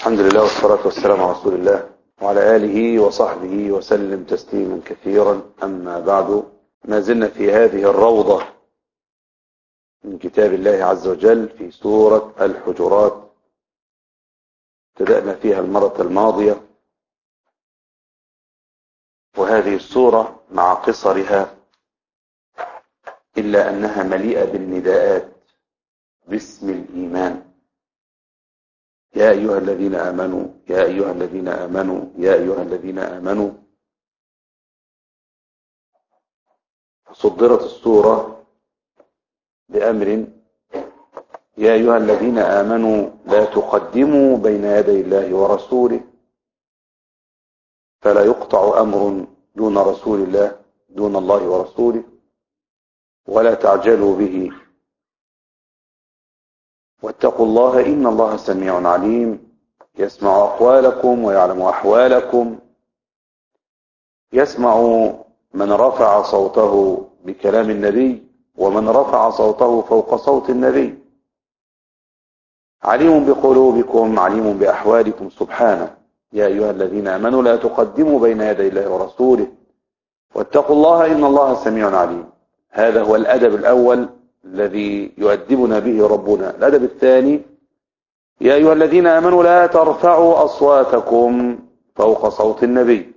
الحمد لله والصلاة والسلام على رسول الله وعلى آله وصحبه وسلم تسليما كثيرا أما بعد ما زلنا في هذه الروضة من كتاب الله عز وجل في سورة الحجرات ابتدأنا فيها المرة الماضية وهذه السورة مع قصرها إلا أنها مليئة بالنداءات باسم الإيمان يا أيها الذين آمنوا يا أيها الذين آمنوا يا أيها الذين آمنوا صدرت السورة بأمر يا أيها الذين آمنوا لا تقدموا بين يدي الله ورسوله فلا يقطع أمر دون رسول الله دون الله ورسوله ولا تعجلوا به واتقوا الله إن الله سميع عليم يسمع أقوالكم ويعلم أحوالكم يسمع من رفع صوته بكلام النبي ومن رفع صوته فوق صوت النبي عليم بقلوبكم عليم بأحوالكم سبحانه يا أيها الذين آمنوا لا تقدموا بين يدي الله ورسوله واتقوا الله إن الله سميع عليم هذا هو الأدب الأول الذي يؤدبنا به ربنا الأدب الثاني يا أيها الذين آمنوا لا ترفعوا أصواتكم فوق صوت النبي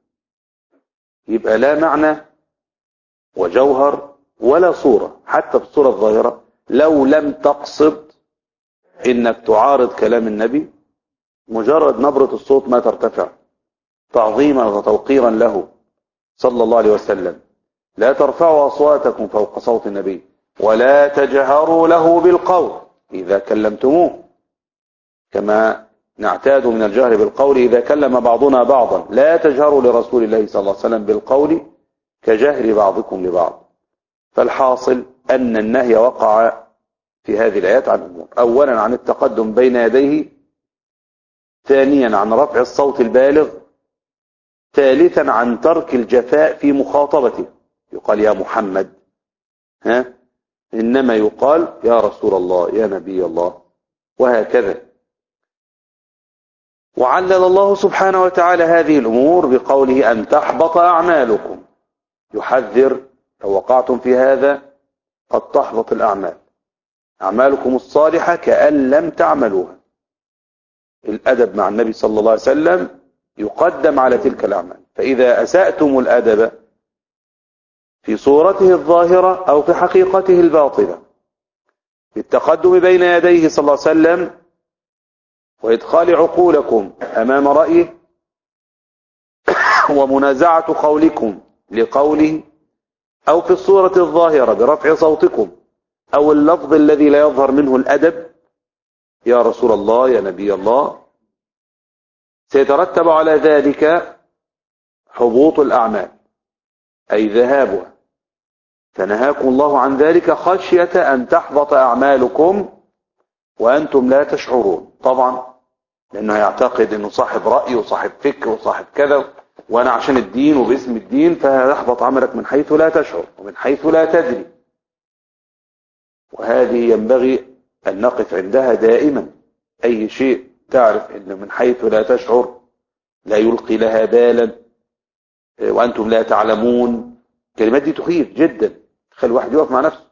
يبقى لا معنى وجوهر ولا صورة حتى في الصورة الظاهرة لو لم تقصد انك تعارض كلام النبي مجرد نبرة الصوت ما ترتفع تعظيما وتوقيرا له صلى الله عليه وسلم لا ترفعوا أصواتكم فوق صوت النبي ولا تجهروا له بالقول إذا كلمتموه كما نعتاد من الجهر بالقول إذا كلم بعضنا بعضا لا تجهروا لرسول الله صلى الله عليه وسلم بالقول كجهر بعضكم لبعض فالحاصل أن النهي وقع في هذه الآيات عن أمور أولا عن التقدم بين يديه ثانيا عن رفع الصوت البالغ ثالثا عن ترك الجفاء في مخاطبته يقال يا محمد ها إنما يقال يا رسول الله يا نبي الله وهكذا وعلل الله سبحانه وتعالى هذه الأمور بقوله أن تحبط أعمالكم يحذر لو وقعتم في هذا قد تحبط الأعمال أعمالكم الصالحة كأن لم تعملوها الأدب مع النبي صلى الله عليه وسلم يقدم على تلك الأعمال فإذا أسأتم الأدب في صورته الظاهرة أو في حقيقته الباطنة بالتقدم بين يديه صلى الله عليه وسلم وإدخال عقولكم أمام رأيه ومنازعة قولكم لقوله أو في الصورة الظاهرة برفع صوتكم أو اللفظ الذي لا يظهر منه الأدب يا رسول الله يا نبي الله سيترتب على ذلك حبوط الأعمال أي ذهابها فنهاكم الله عن ذلك خشية أن تحبط أعمالكم وأنتم لا تشعرون طبعا لأنه يعتقد أنه صاحب رأي وصاحب فكر وصاحب كذا وأنا عشان الدين وباسم الدين فيحبط عملك من حيث لا تشعر ومن حيث لا تدري وهذه ينبغي أن نقف عندها دائما أي شيء تعرف أنه من حيث لا تشعر لا يلقي لها بالا وأنتم لا تعلمون الكلمات دي تخيف جدا تخلي الواحد يقف مع نفسه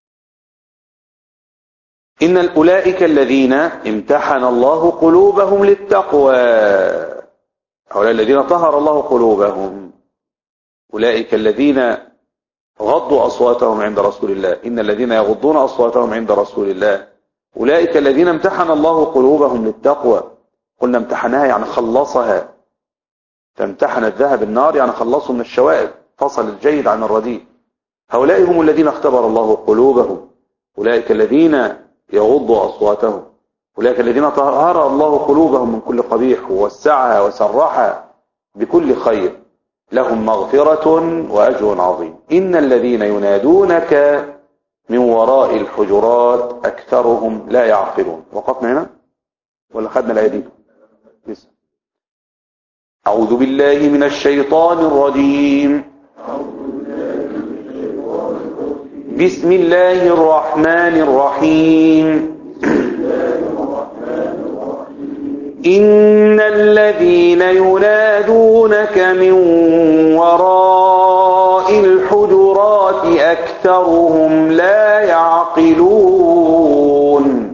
إن أولئك الذين امتحن الله قلوبهم للتقوى هؤلاء الذين طهر الله قلوبهم أولئك الذين غضوا أصواتهم عند رسول الله إن الذين يغضون أصواتهم عند رسول الله أولئك الذين امتحن الله قلوبهم للتقوى قلنا امتحنها يعني خلصها فامتحن الذهب النار يعني خلصوا من الشوائب فصل الجيد عن الرديء هؤلاء هم الذين اختبر الله قلوبهم أولئك الذين يغضوا أصواتهم أولئك الذين طهر الله قلوبهم من كل قبيح ووسعها وسرحها بكل خير لهم مغفرة وأجر عظيم إن الذين ينادونك من وراء الحجرات أكثرهم لا يعقلون وقفنا هنا ولا خدنا الآية دي لسه أعوذ بالله من الشيطان الرجيم بسم الله الرحمن الرحيم إن الذين ينادونك من وراء الحجرات أكثرهم لا يعقلون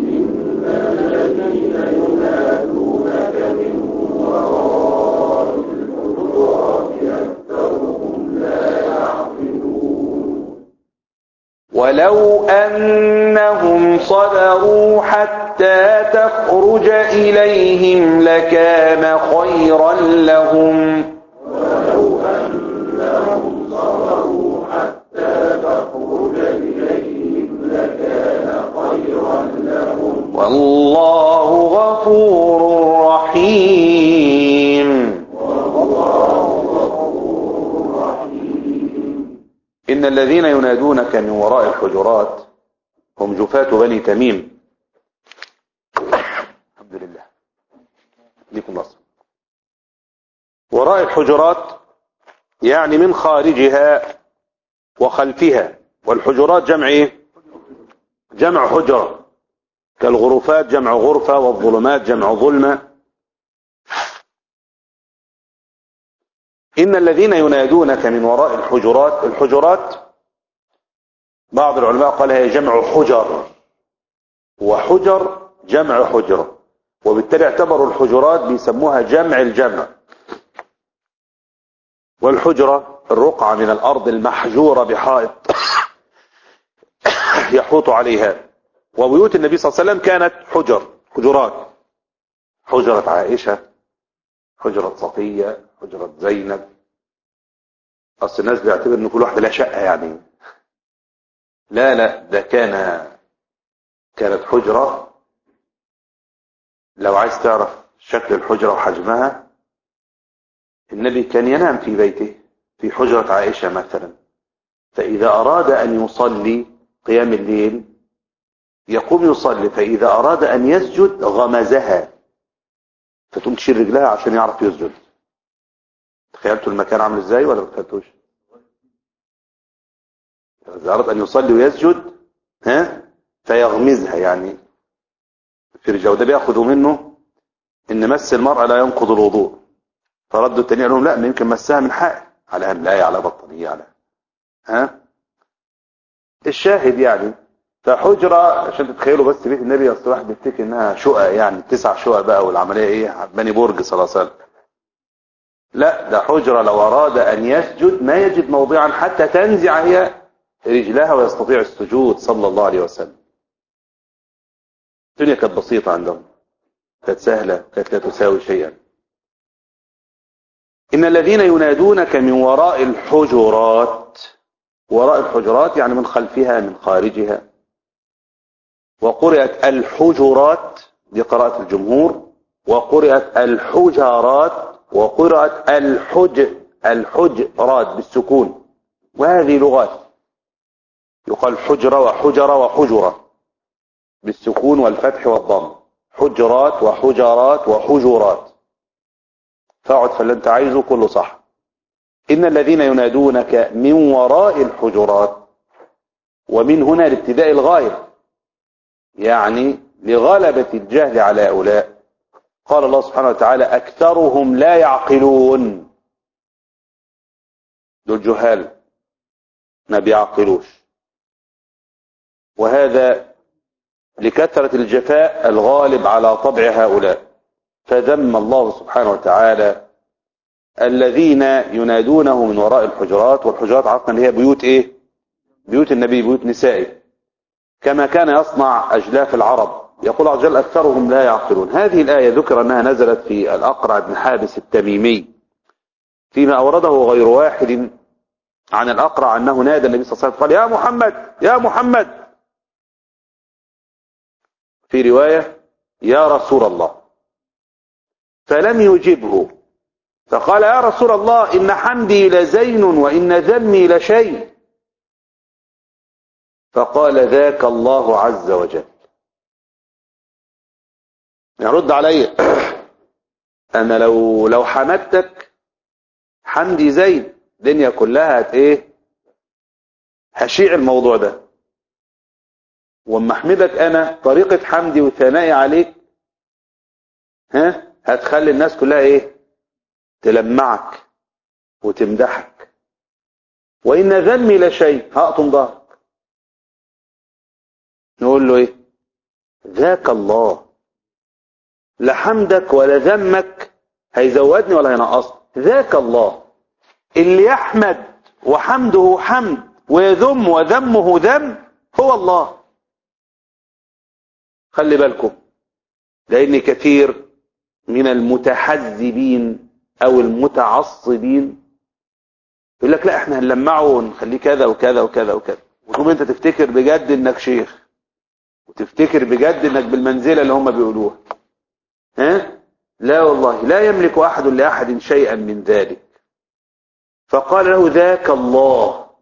ولو أنهم صبروا حتى تخرج إليهم لكان خيرا لهم ولو أنهم صبروا حتى تخرج إليهم لكان خيرا لهم والله غفور رحيم والله غفور رحيم إن الذين ينادونك من وراء الحجرات هم جفاة بني تميم الحمد لله لكم نصر وراء الحجرات يعني من خارجها وخلفها والحجرات جمع ايه جمع حجرة كالغرفات جمع غرفة والظلمات جمع ظلمة إن الذين ينادونك من وراء الحجرات الحجرات بعض العلماء قال هي جمع حجر وحجر جمع حجرة وبالتالي اعتبروا الحجرات بيسموها جمع الجمع والحجرة الرقعة من الأرض المحجورة بحائط يحوط عليها وبيوت النبي صلى الله عليه وسلم كانت حجر حجرات حجرة عائشة حجرة صفية حجرة زينب أصل الناس بيعتبر ان كل واحدة لها شقة يعني لا لا ده كان كانت حجرة لو عايز تعرف شكل الحجرة وحجمها النبي كان ينام في بيته في حجرة عائشة مثلا فإذا أراد أن يصلي قيام الليل يقوم يصلي فإذا أراد أن يسجد غمزها فتقوم تشيل رجلها عشان يعرف يسجد تخيلتوا المكان عامل ازاي ولا ما تخيلتوش إذا أراد أن يصلي ويسجد ها فيغمزها يعني في رجله وده بياخدوا منه إن مس المرأة لا ينقض الوضوء فردوا التاني قال لهم لا ما يمكن مسها من حائل على أن لا على بطانية على ها الشاهد يعني فحجرة عشان تتخيلوا بس بيت النبي اصل واحد بيفتكر انها شقق يعني تسع شقق بقى والعملية ايه بني برج صلى الله عليه وسلم لا ده حجرة لو اراد ان يسجد ما يجد موضعا حتى تنزع هي رجلها ويستطيع السجود صلى الله عليه وسلم الدنيا كانت بسيطة عندهم كانت سهلة كانت لا تساوي شيئا إن الذين ينادونك من وراء الحجرات وراء الحجرات يعني من خلفها من خارجها وقرأت الحجرات دي قراءة الجمهور وقرأت الحجرات وقرأت الحج الحجرات بالسكون وهذه لغات يقال حجرة وحجرة وحجرة بالسكون والفتح والضم حجرات وحجرات وحجرات فاقعد فاللي انت عايزه كله صح إن الذين ينادونك من وراء الحجرات ومن هنا لابتداء الغاية يعني لغلبة الجهل على هؤلاء قال الله سبحانه وتعالى أكثرهم لا يعقلون دول جهال ما بيعقلوش وهذا لكثرة الجفاء الغالب على طبع هؤلاء فذم الله سبحانه وتعالى الذين ينادونه من وراء الحجرات والحجرات عرفنا اللي هي بيوت ايه بيوت النبي بيوت نسائه كما كان يصنع أجلاف العرب يقول عز وجل أكثرهم لا يعقلون هذه الآية ذكر أنها نزلت في الأقرع بن حابس التميمي فيما أورده غير واحد عن الأقرع أنه نادى النبي صلى الله عليه وسلم قال يا محمد يا محمد في رواية يا رسول الله فلم يجبه فقال يا رسول الله إن حمدي لزين وإن ذمي لشيء فقال ذاك الله عز وجل يرد علي أنا لو لو حمدتك حمدي زين الدنيا كلها هت ايه هشيع الموضوع ده واما احمدك انا طريقة حمدي وثنائي عليك ها هتخلي الناس كلها ايه تلمعك وتمدحك وإن ذمي لشيء هقطم ظهرك نقول له ايه ذاك الله لا حمدك ولا ذمك هيزودني ولا هينقصني ذاك الله اللي يحمد وحمده حمد ويذم وذمه ذم هو الله خلي بالكم لأن كثير من المتحزبين أو المتعصبين يقول لك لا احنا هنلمعه ونخليه كذا وكذا وكذا وكذا وتقوم انت تفتكر بجد انك شيخ وتفتكر بجد انك بالمنزلة اللي هم بيقولوها ها لا والله لا يملك احد لاحد شيئا من ذلك فقال له ذاك الله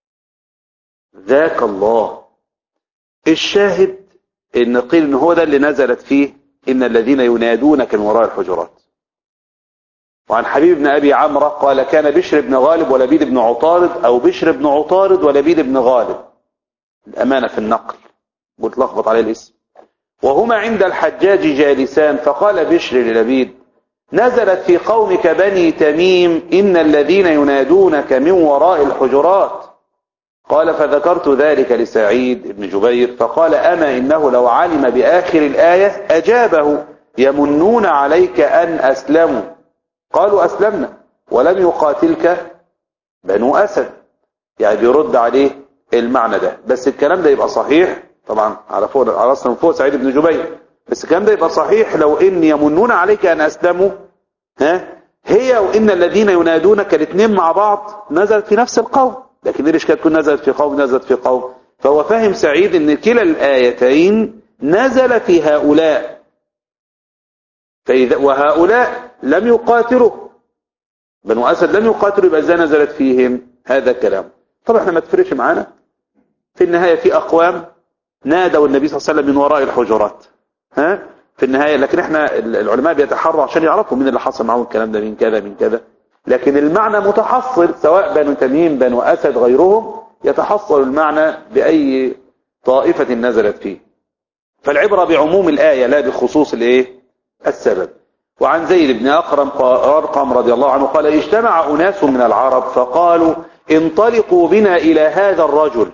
ذاك الله الشاهد ان قيل ان هو ده اللي نزلت فيه ان الذين ينادونك من وراء الحجرات وعن حبيب بن ابي عمرو قال كان بشر بن غالب ولبيد بن عطارد او بشر بن عطارد ولبيد بن غالب الامانه في النقل قلت لخبط عليه الاسم وهما عند الحجاج جالسان فقال بشر للبيد نزلت في قومك بني تميم إن الذين ينادونك من وراء الحجرات قال فذكرت ذلك لسعيد بن جبير فقال أما إنه لو علم بآخر الآية أجابه يمنون عليك أن أسلموا قالوا أسلمنا ولم يقاتلك بنو أسد يعني بيرد عليه المعنى ده بس الكلام ده يبقى صحيح طبعا على فوق على راسنا من فوق سعيد بن جبير بس الكلام ده يبقى صحيح لو ان يمنون عليك ان اسلموا ها هي وان الذين ينادونك الاثنين مع بعض نزلت في نفس القوم لكن ليش كانت تكون نزلت في قوم نزلت في قوم فهو فاهم سعيد ان كلا الايتين نزل في هؤلاء فإذا وهؤلاء لم يقاتلوا بنو اسد لم يقاتلوا يبقى ازاي نزلت فيهم هذا الكلام طبعا احنا ما تفرقش معانا في النهايه في اقوام نادوا النبي صلى الله عليه وسلم من وراء الحجرات ها في النهاية لكن احنا العلماء بيتحروا عشان يعرفوا مين اللي حصل معهم الكلام ده من كذا من كذا لكن المعنى متحصل سواء بنو تميم بنو أسد غيرهم يتحصل المعنى بأي طائفة نزلت فيه فالعبرة بعموم الآية لا بخصوص الايه السبب وعن زيد بن أقرم أرقم رضي الله عنه قال اجتمع أناس من العرب فقالوا انطلقوا بنا إلى هذا الرجل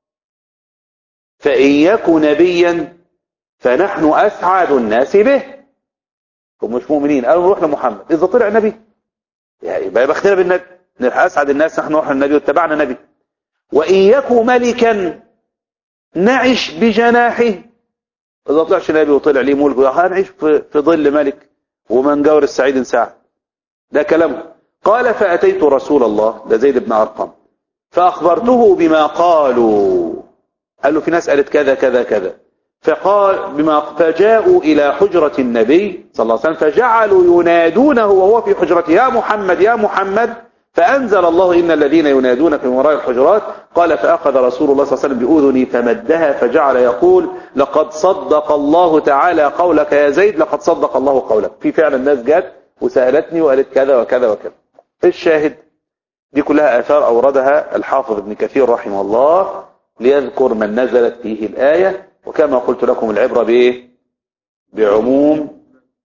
فإن يكن نبيا فنحن أسعد الناس به هم مش مؤمنين قالوا نروح لمحمد إذا طلع نبي يعني يبقى بختنا بالنبي أسعد الناس نحن نروح للنبي واتبعنا نبي وإن يكن ملكا نعش بجناحه إذا طلعش نبي وطلع ليه ملك هنعيش في ظل ملك ومن جور السعيد سعد ده كلامه قال فأتيت رسول الله ده زيد بن أرقم فأخبرته بما قالوا قال له في ناس قالت كذا كذا كذا فقال بما فجاءوا إلى حجرة النبي صلى الله عليه وسلم فجعلوا ينادونه وهو في حجرته يا محمد يا محمد فأنزل الله إن الذين ينادونك من وراء الحجرات قال فأخذ رسول الله صلى الله عليه وسلم بأذني فمدها فجعل يقول لقد صدق الله تعالى قولك يا زيد لقد صدق الله قولك في فعلا الناس جت وسألتني وقالت كذا وكذا وكذا الشاهد دي كلها آثار أوردها الحافظ ابن كثير رحمه الله ليذكر من نزلت فيه الآية وكما قلت لكم العبرة بإيه بعموم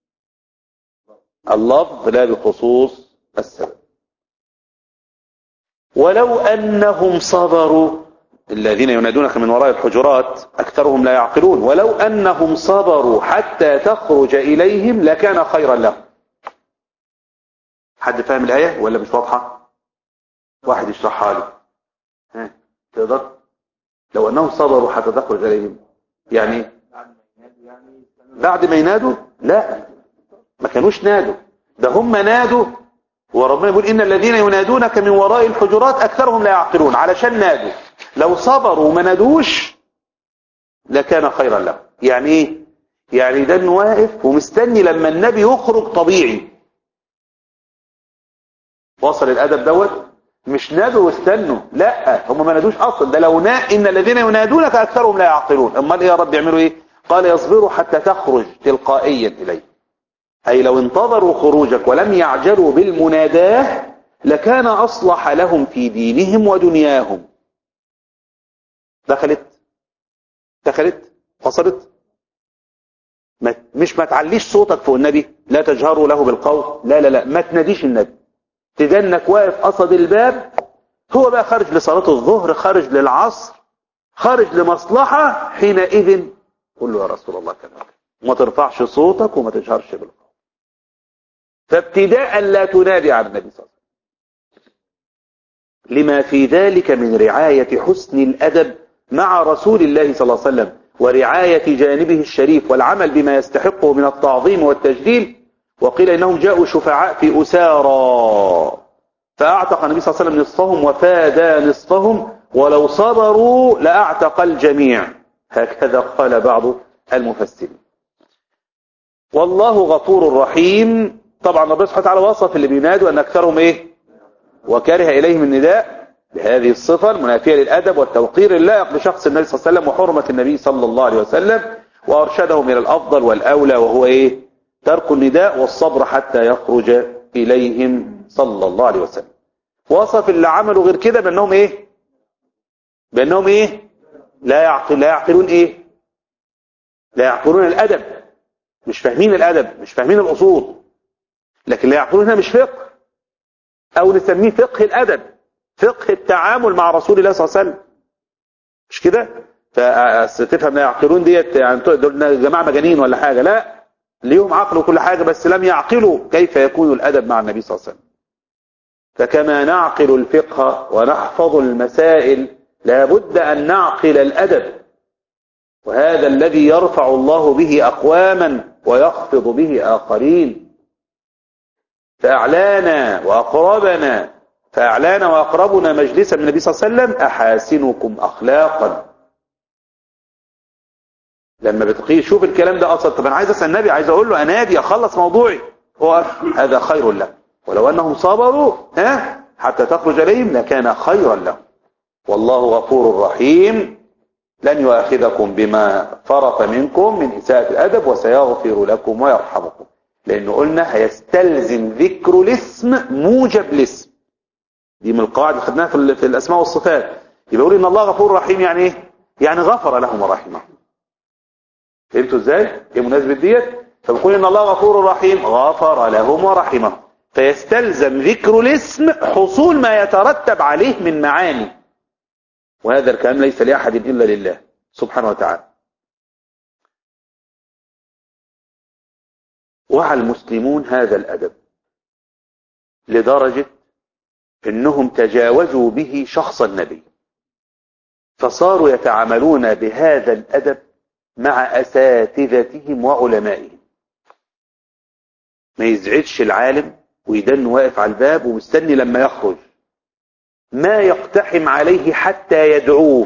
اللفظ لا بخصوص السبب ولو أنهم صبروا الذين ينادونك من وراء الحجرات أكثرهم لا يعقلون ولو أنهم صبروا حتى تخرج إليهم لكان خيرا لهم حد فاهم الآية ولا مش واضحة واحد يشرحها لي ها تقدر لو أنهم صبروا حتى تخرج إليهم يعني بعد ما ينادوا لا ما كانوش نادوا ده هم نادوا وربنا يقول إن الذين ينادونك من وراء الحجرات أكثرهم لا يعقلون علشان نادوا لو صبروا وما نادوش لكان خيرا لهم يعني ايه يعني ده انه واقف ومستني لما النبي يخرج طبيعي وصل الادب دوت مش نادوا واستنوا لا هم ما نادوش اصلا ده لو نا ان الذين ينادونك اكثرهم لا يعقلون امال ايه يا رب يعملوا ايه قال يصبروا حتى تخرج تلقائيا اليه اي لو انتظروا خروجك ولم يعجلوا بالمناداه لكان اصلح لهم في دينهم ودنياهم دخلت دخلت وصلت ما مش ما تعليش صوتك فوق النبي لا تجهروا له بالقول لا لا لا ما تناديش النبي تدنك واقف قصد الباب هو بقى خارج لصلاة الظهر خارج للعصر خارج لمصلحة حينئذ قل له يا رسول الله كذا وما ترفعش صوتك وما تجهرش بالقول فابتداء لا تنادي على النبي صلى الله عليه وسلم لما في ذلك من رعاية حسن الأدب مع رسول الله صلى الله عليه وسلم ورعاية جانبه الشريف والعمل بما يستحقه من التعظيم والتجليل وقيل إنهم جاءوا شفعاء في أسارى فأعتق النبي صلى الله عليه وسلم نصفهم وفادى نصفهم ولو صبروا لأعتق الجميع هكذا قال بعض المفسرين والله غفور رحيم طبعا ربنا سبحانه وتعالى وصف اللي بينادوا أن أكثرهم إيه وكره إليهم النداء بهذه الصفة المنافية للأدب والتوقير اللائق بشخص النبي صلى الله عليه وسلم وحرمة النبي صلى الله عليه وسلم وأرشدهم إلى الأفضل والأولى وهو إيه ترك النداء والصبر حتى يخرج إليهم صلى الله عليه وسلم وصف اللي عملوا غير كده بأنهم إيه بأنهم إيه لا يعقل لا يعقلون إيه لا يعقلون الأدب مش فاهمين الأدب مش فاهمين الأصول لكن لا يعقلون هنا مش فقه أو نسميه فقه الأدب فقه التعامل مع رسول الله صلى الله عليه وسلم مش كده فتفهم لا يعقلون ديت يعني دول جماعة مجانين ولا حاجة لا ليهم عقل وكل حاجة بس لم يعقلوا كيف يكون الأدب مع النبي صلى الله عليه وسلم فكما نعقل الفقه ونحفظ المسائل لابد أن نعقل الأدب وهذا الذي يرفع الله به أقواما ويخفض به آخرين فأعلانا وأقربنا فأعلانا وأقربنا مجلسا من النبي صلى الله عليه وسلم أحاسنكم أخلاقا لما بتقيه شوف الكلام ده أصلا طب أنا عايز أسأل النبي عايز أقول له أنادي أخلص موضوعي هو هذا خير له ولو أنهم صبروا ها حتى تخرج إليهم لكان خيرا لهم والله غفور رحيم لن يؤاخذكم بما فرط منكم من إساءة الأدب وسيغفر لكم ويرحمكم لأنه قلنا هيستلزم ذكر الاسم موجب الاسم دي من القواعد اللي خدناها في, في الأسماء والصفات يبقى يقول إن الله غفور رحيم يعني إيه؟ يعني غفر لهم ورحمهم فهمتوا إزاي؟ إيه مناسبة ديت؟ فبقول إن الله غفور رحيم غفر لهم ورحمهم فيستلزم ذكر الاسم حصول ما يترتب عليه من معاني وهذا الكلام ليس لأحد إلا لله سبحانه وتعالى وعى المسلمون هذا الأدب لدرجة انهم تجاوزوا به شخص النبي فصاروا يتعاملون بهذا الادب مع اساتذتهم وعلمائهم ما يزعجش العالم ويدن واقف على الباب ومستني لما يخرج ما يقتحم عليه حتى يدعوه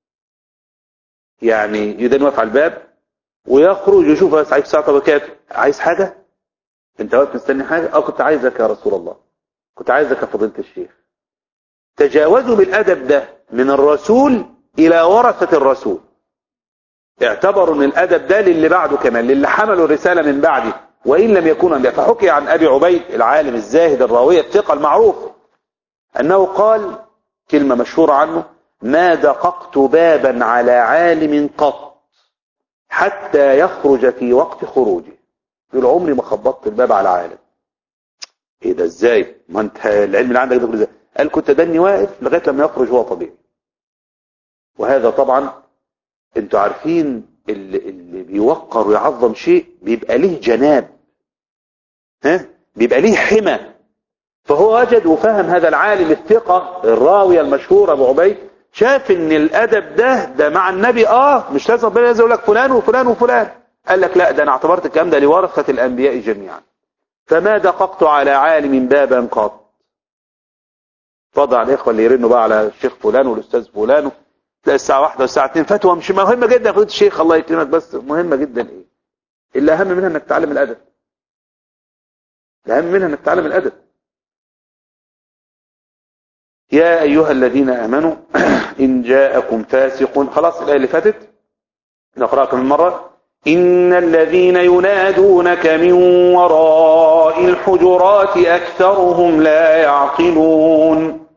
يعني يدن واقف على الباب ويخرج يشوف بس عايز ساعة وبكاته عايز حاجة انت واقف مستني حاجة اه كنت عايزك يا رسول الله كنت عايزك يا فضيلة الشيخ تجاوزوا بالأدب ده من الرسول إلى ورثة الرسول اعتبروا ان الأدب ده للي بعده كمان للي حملوا الرسالة من بعده وإن لم يكونوا أنبياء فحكي عن أبي عبيد العالم الزاهد الراوية الثقة المعروف أنه قال كلمة مشهورة عنه ما دققت بابا على عالم قط حتى يخرج في وقت خروجه يقول عمري ما خبطت الباب على عالم ايه ده ازاي ما انت العلم اللي عندك ده ازاي قال كنت دني واقف لغايه لما يخرج هو طبيعي وهذا طبعا انتوا عارفين اللي, اللي بيوقر ويعظم شيء بيبقى ليه جناب ها بيبقى ليه حمى فهو وجد وفهم هذا العالم الثقة الراوية المشهور ابو عبيد شاف ان الادب ده ده مع النبي اه مش لازم ربنا يقول لك فلان وفلان وفلان قال لك لا ده انا اعتبرت الكلام ده لورثة الانبياء جميعا فما دققت على عالم بابا قط فضع الاخوه اللي يرنوا بقى على الشيخ فلان والاستاذ فلان تلاقي الساعه واحدة والساعه 2 فتوى مش مهمه جدا يا فضيله الشيخ الله يكرمك بس مهمه جدا ايه اللي اهم منها انك تتعلم الادب الاهم منها انك تتعلم الادب يا ايها الذين امنوا ان جاءكم فاسق خلاص الايه اللي فاتت نقراها كمان مره إن الذين ينادونك من وراء الحجرات أكثرهم لا يعقلون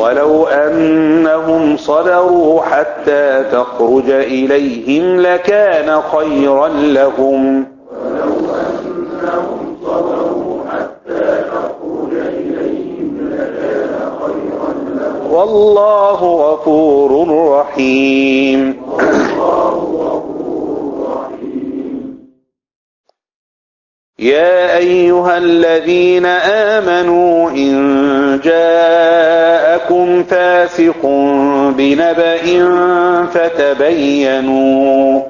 ولو أنهم صبروا حتى تخرج إليهم لكان خيرا لهم ولو أنهم صبروا حتى تخرج إليهم لكان خيرا لهم والله غفور رحيم والله غفور رحيم يا أيها الذين آمنوا إن جاءكم فاسق بنبأ فتبينوا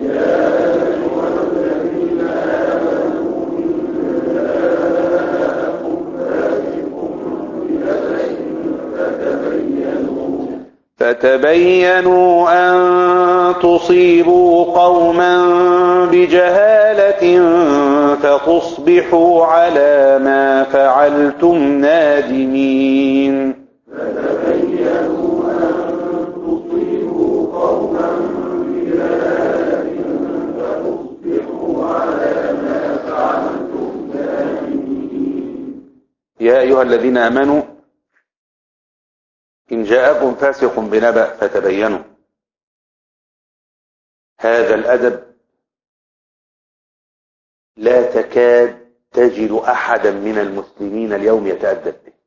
فتبينوا أن تصيبوا قوما بجهالة فتصبحوا على ما فعلتم نادمين فتبينوا أن تصيبوا قوما بجهالة فتصبحوا على ما فعلتم نادمين يا أيها الذين آمنوا إن جاءكم فاسق بنبأ فتبينوا هذا الأدب لا تكاد تجد أحدا من المسلمين اليوم يتأدب به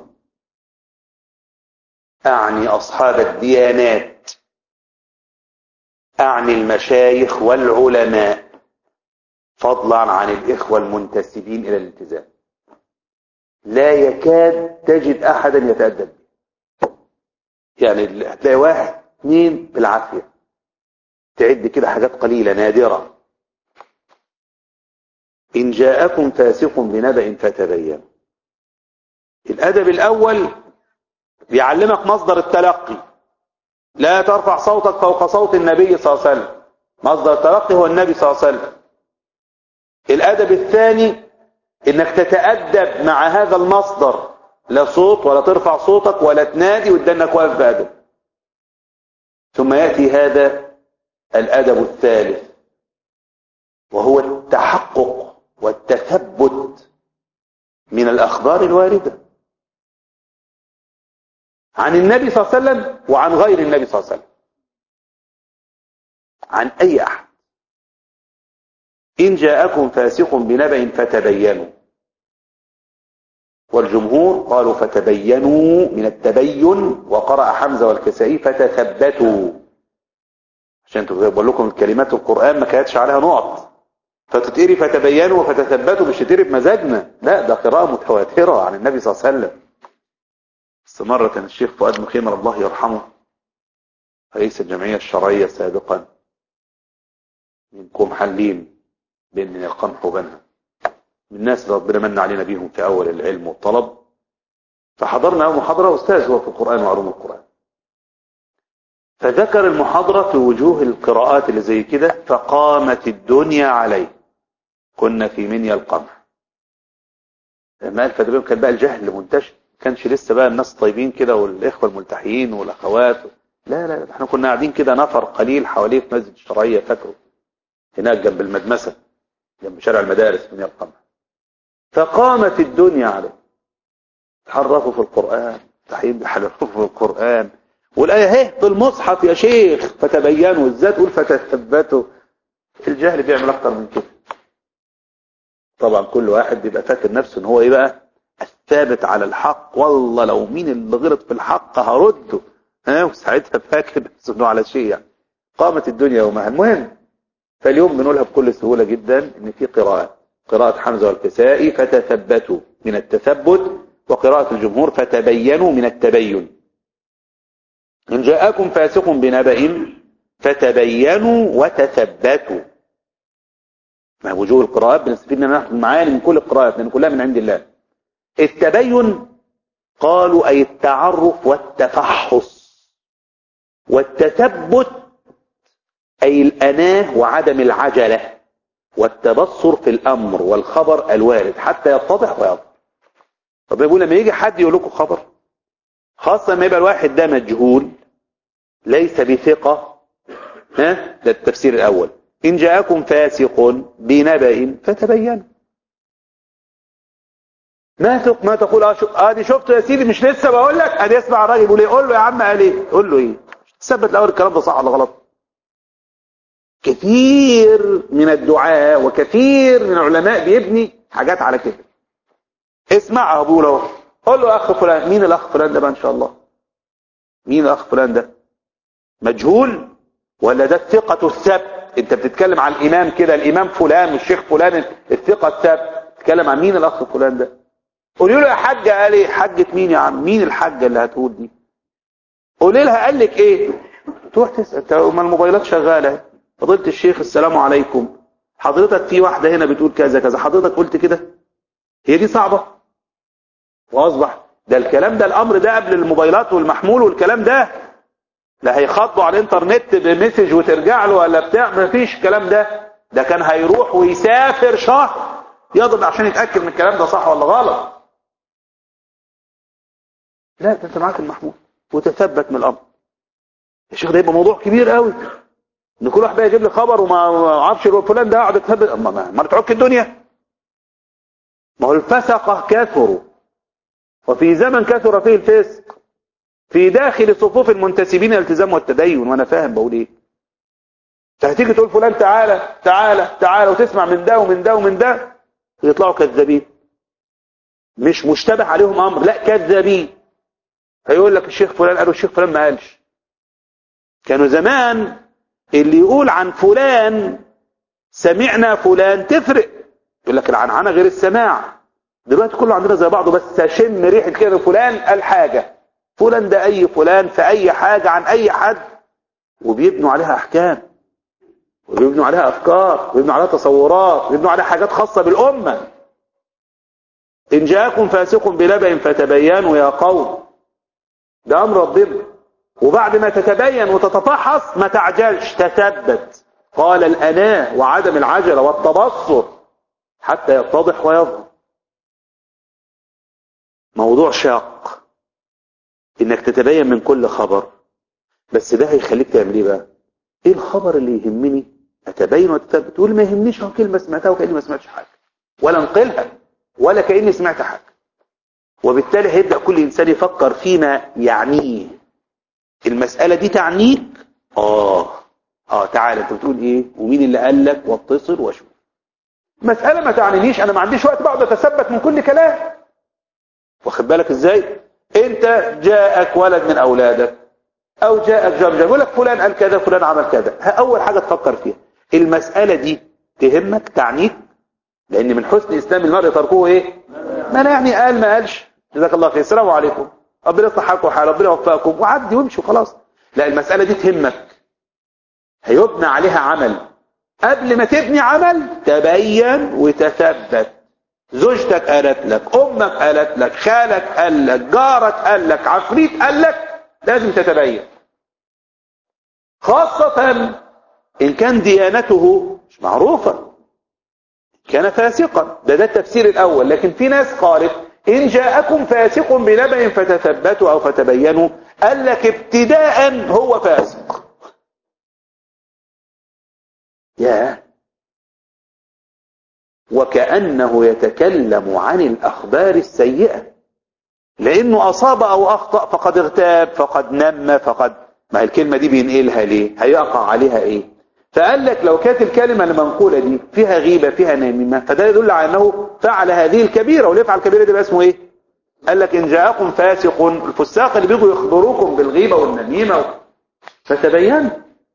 أعني أصحاب الديانات أعني المشايخ والعلماء فضلا عن الإخوة المنتسبين إلى الالتزام لا يكاد تجد أحدا يتأدب به يعني هتلاقي واحد اثنين بالعافية تعد كده حاجات قليلة نادرة إن جاءكم فاسق بنبأ فتبين الأدب الأول بيعلمك مصدر التلقي لا ترفع صوتك فوق صوت النبي صلى الله عليه وسلم مصدر التلقي هو النبي صلى الله عليه وسلم الأدب الثاني إنك تتأدب مع هذا المصدر لا صوت ولا ترفع صوتك ولا تنادي وتدنك واقف بأدب ثم يأتي هذا الأدب الثالث وهو التحقق والتثبت من الأخبار الواردة عن النبي صلى الله عليه وسلم وعن غير النبي صلى الله عليه وسلم عن أي أحد إن جاءكم فاسق بنبأ فتبينوا والجمهور قالوا فتبينوا من التبين وقرأ حمزة والكسائي فتثبتوا عشان بقول لكم الكلمات القرآن ما كانتش عليها نقط فتتقري فتبينوا وفتثبتوا مش تتقري بمزاجنا لا ده قراءة متواترة عن النبي صلى الله عليه وسلم بس مرة كان الشيخ فؤاد مخيمر الله يرحمه رئيس الجمعية الشرعية سابقا منكم حلين بين من القمح وبنها من الناس اللي ربنا من علينا بيهم في أول العلم والطلب فحضرنا محاضرة أستاذ هو في القرآن وعلوم القرآن فذكر المحاضرة في وجوه القراءات اللي زي كده فقامت الدنيا عليه كنا في منيا القمح لما قال فده كان بقى الجهل منتشر كانش لسه بقى الناس طيبين كده والإخوة الملتحيين والأخوات لا لا احنا كنا قاعدين كده نفر قليل حواليه في مسجد الشرعية فاكره هناك جنب المدمسة جنب شارع المدارس منيا القمح فقامت الدنيا عليه تحرفوا في القرآن تحيين بيحرفوا في القرآن والآية اهي في المصحف يا شيخ فتبينوا ازاي تقول فتثبتوا الجهل بيعمل اكتر من كده طبعا كل واحد بيبقى فاكر نفسه ان هو ايه بقى الثابت على الحق والله لو مين اللي غلط في الحق هرده ها وساعتها فاكر نفسه انه على شيء يعني قامت الدنيا يومها المهم فاليوم بنقولها بكل سهولة جدا ان في قراءة قراءة حمزة والكسائي فتثبتوا من التثبت وقراءة الجمهور فتبينوا من التبين إن جاءكم فاسق بنبأ فتبينوا وتثبتوا ما وجوه القراءات بنستفيد منها المعاني من كل القراءات لأن كلها من عند الله التبين قالوا أي التعرف والتفحص والتثبت أي الأناه وعدم العجلة والتبصر في الأمر والخبر الوارد حتى يتضح ويظهر طب يقول لما يجي حد يقول لكم خبر خاصة لما يبقى الواحد ده مجهول ليس بثقة ها ده التفسير الأول إن جاءكم فاسق بنبأ فتبينوا ما تق ما تقول اه شو ادي شفته يا سيدي مش لسه بقول لك ادي اسمع الراجل بيقول ايه قول له يا عم قال ايه قول له ايه ثبت الاول الكلام ده صح ولا غلط كثير من الدعاء وكثير من العلماء بيبني حاجات على كده اسمعها بقول اهو قول له اخ فلان مين الاخ فلان ده بقى ان شاء الله مين الاخ فلان ده مجهول ولا ده الثقة الثبت انت بتتكلم عن الامام كده الامام فلان الشيخ فلان الثقة الثبت تتكلم عن مين الاخ فلان ده قولي له يا حاجة قال ايه حاجة مين يا عم مين الحاجة اللي هتقول دي قولي لها قال لك ايه تروح تسأل ما الموبايلات شغالة فضيلة الشيخ السلام عليكم حضرتك في واحدة هنا بتقول كذا كذا حضرتك قلت كده هي دي صعبة واصبح ده الكلام ده الامر ده قبل الموبايلات والمحمول والكلام ده لا هيخاطبوا على الانترنت بمسج وترجع له ولا بتاع ما فيش الكلام ده ده كان هيروح ويسافر شهر يضرب عشان يتأكد من الكلام ده صح ولا غلط لا ده انت معاك المحمول وتثبت من الامر يا شيخ ده يبقى موضوع كبير قوي ان كل واحد بقى يجيب لي خبر وما اعرفش فلان ده قاعد يتثبت ما, ما, ما تعك الدنيا ما هو الفسقه كثروا وفي زمن كثر فيه الفسق في داخل صفوف المنتسبين الالتزام والتدين وانا فاهم بقول ايه فهتيجي تقول فلان تعالى تعالى تعالى وتسمع من ده ومن ده ومن ده يطلعوا كذابين مش مشتبه عليهم امر لا كذابين هيقول لك الشيخ فلان قالوا الشيخ فلان ما قالش كانوا زمان اللي يقول عن فلان سمعنا فلان تفرق يقول لك العنعنه غير السماع دلوقتي كله عندنا زي بعضه بس اشم ريحه كده فلان قال حاجه فلان ده اي فلان في اي حاجه عن اي حد وبيبنوا عليها احكام وبيبنوا عليها افكار وبيبنوا عليها تصورات وبيبنوا عليها حاجات خاصه بالامه ان جاءكم فاسق بنبأ فتبينوا يا قوم ده امر ربنا وبعد ما تتبين وتتفحص ما تعجلش تثبت قال الاناء وعدم العجله والتبصر حتى يتضح ويظهر موضوع شاق انك تتبين من كل خبر بس ده هيخليك تعمل ايه بقى ايه الخبر اللي يهمني اتبين واتثبت تقول ما يهمنيش هو كلمه سمعتها وكاني ما سمعتش حاجه ولا انقلها ولا كاني سمعت حاجه وبالتالي هيبدا كل انسان يفكر فيما يعنيه المساله دي تعنيك اه اه تعالى انت بتقول ايه ومين اللي قال لك واتصل واشوف مساله ما تعنينيش انا ما عنديش وقت بقعد اتثبت من كل كلام واخد بالك ازاي انت جاءك ولد من اولادك او جاءك جرجر يقول لك فلان قال كذا فلان عمل كذا اول حاجه تفكر فيها المساله دي تهمك تعنيك لان من حسن اسلام المرء تركه ايه ما لا يعني قال ما قالش جزاك الله خير السلام عليكم ربنا يصححكم حال ربنا يوفقكم وعدي وامشي وخلاص لا المساله دي تهمك هيبنى عليها عمل قبل ما تبني عمل تبين وتثبت زوجتك قالت لك امك قالت لك خالك قال لك جارك قال لك عفريت قال لك لازم تتبين خاصة ان كان ديانته مش معروفة كان فاسقا ده ده التفسير الاول لكن في ناس قالت ان جاءكم فاسق بنبأ فتثبتوا او فتبينوا قال لك ابتداء هو فاسق يا وكأنه يتكلم عن الأخبار السيئة لأنه أصاب أو أخطأ فقد اغتاب فقد نم فقد ما الكلمة دي بينقلها ليه هيقع عليها إيه فقال لك لو كانت الكلمة المنقولة دي فيها غيبة فيها نميمة فده يدل على أنه فعل هذه الكبيرة وليه فعل الكبيرة دي بقى اسمه إيه قال لك إن جاءكم فاسق الفساق اللي بيجوا يخبروكم بالغيبة والنميمة فتبينوا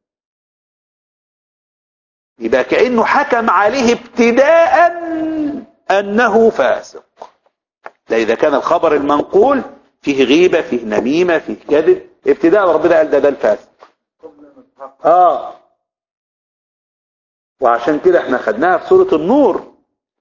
يبقى كأنه حكم عليه ابتداء أنه فاسق ده إذا كان الخبر المنقول فيه غيبة فيه نميمة فيه كذب ابتداء ربنا قال ده ده الفاسق آه وعشان كده احنا خدناها في سورة النور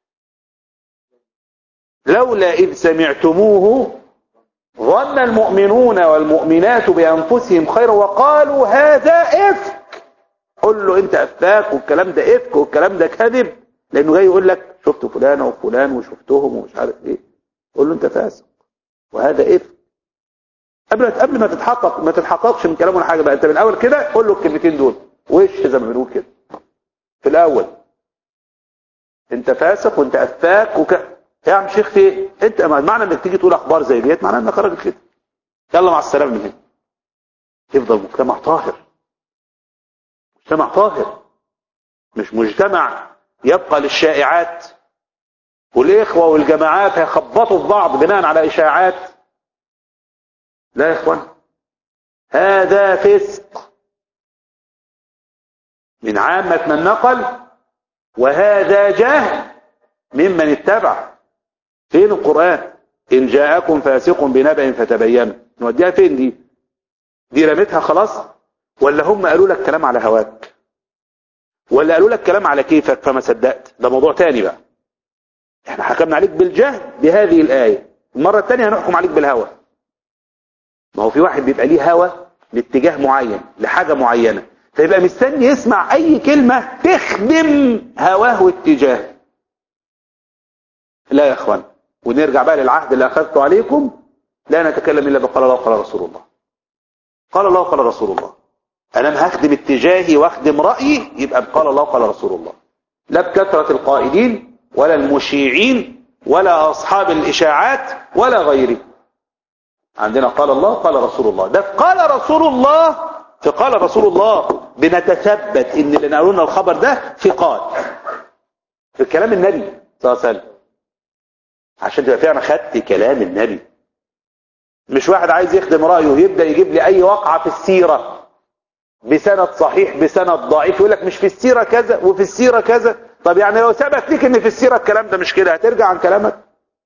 لولا إذ سمعتموه ظن المؤمنون والمؤمنات بأنفسهم خيرا وقالوا هذا إفك قول له انت افاك والكلام ده افك والكلام ده كذب لانه جاي يقول لك شفت فلان وفلان وشفتهم ومش عارف ايه قول له انت فاسق وهذا افك قبل قبل ما تتحقق ما تتحققش من كلامه ولا حاجه بقى انت من الاول كده قول له الكلمتين دول وش زي ما بنقول كده في الاول انت فاسق وانت افاك وك... يا عم شيخ في ايه انت معنى انك تيجي تقول اخبار زي ديت معناه انك راجل كده يلا مع السلامه من هنا يفضل مجتمع طاهر مجتمع طاهر مش مجتمع يبقى للشائعات والاخوه والجماعات هيخبطوا في بعض بناء على اشاعات لا يا اخوان هذا فسق من عامة من نقل وهذا جهل ممن اتبع فين القرآن إن جاءكم فاسق بنبأ فتبينوا نوديها فين دي دي رميتها خلاص ولا هم قالوا لك كلام على هواك ولا قالوا لك كلام على كيفك فما صدقت ده موضوع تاني بقى احنا حكمنا عليك بالجهل بهذه الآية المرة الثانية هنحكم عليك بالهوى ما هو في واحد بيبقى ليه هوى لاتجاه معين لحاجة معينة فيبقى مستني يسمع اي كلمة تخدم هواه واتجاهه لا يا اخوان ونرجع بقى للعهد اللي اخذته عليكم لا نتكلم الا بقال الله وقال رسول الله قال الله وقال رسول الله انا هخدم اتجاهي واخدم رايي يبقى بقال الله وقال رسول الله لا بكثره القائلين ولا المشيعين ولا اصحاب الاشاعات ولا غيره عندنا قال الله قال رسول الله ده قال رسول الله في قال رسول الله بنتثبت ان اللي نقلوا لنا الخبر ده في قال في كلام النبي صلى الله عليه وسلم عشان تبقى فعلا خدت كلام النبي مش واحد عايز يخدم رأيه ويبدأ يجيب لي اي وقعة في السيرة بسند صحيح بسند ضعيف يقول لك مش في السيرة كذا وفي السيرة كذا طب يعني لو ثبت ليك ان في السيرة الكلام ده مش كده هترجع عن كلامك